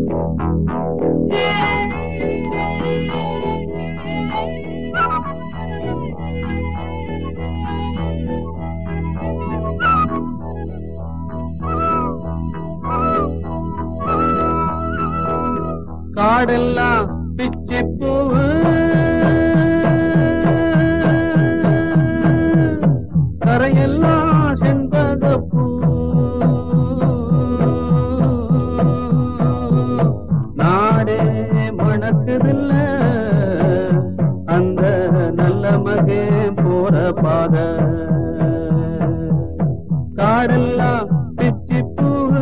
காடெல்லாம் பிச்சி பூவு கரையெல்லாம் செண்பகப்பூ நாடே மணக்குதில்ல அந்த நல்ல மகே போற பாத காடெல்லாம் பிச்சி பூவு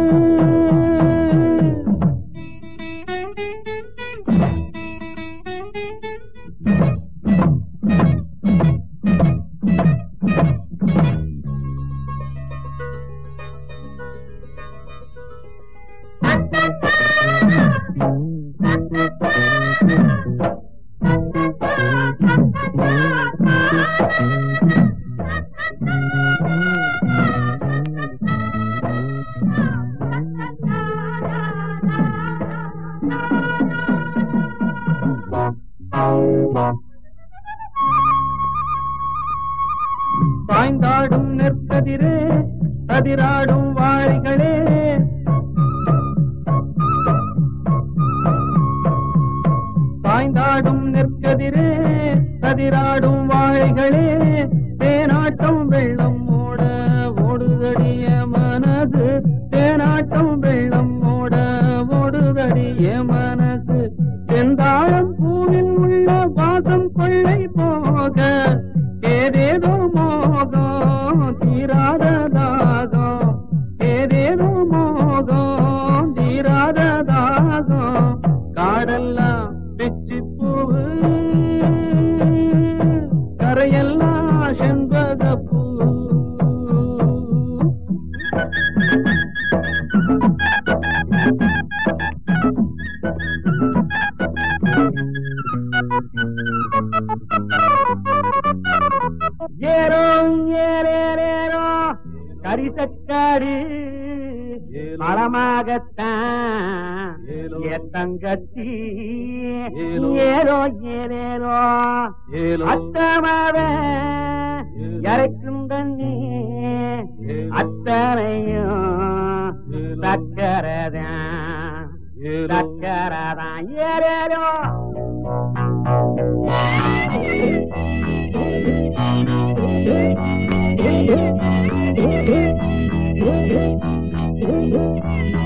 சாய்ந்தாடும் நெற்கதிரே கதிராடும் வாழைகளே சாய்ந்தாடும் நெற்கதிரே கதிராடும் வாழைகளே தேனாட்டம் வெள்ளம் ஓட ஓடுதடிய மனது தேனாட்டம் வெள்ளம் ஓட ஓடுதடிய மனது செந்தாழம் பூவில் உள்ள வாசம் கொள்ளை போக ஏதேதோ மோகம் தீராத தாகம் ஏதேதோ மோகம் தீராத தாகம் காடெல்லாம் பிச்சி பூவு கரையெல்லாம் செண்பகப்பூ ஏறோ ஏறேறேறோ கரிசக்காடு மரமாகத்தான் ஏலோ. ஏத்தங்கத்தி ஏலோ. ஏறோ ஏறேறோ ஏலோ. அத்தமாவ ஏலோ. இறக்கும் தண்ணி ஏலோ. அத்தனையும் ஏலோ. சக்கரதான் ஏலோ. சக்கரதான் ஏறேறோ Thank you.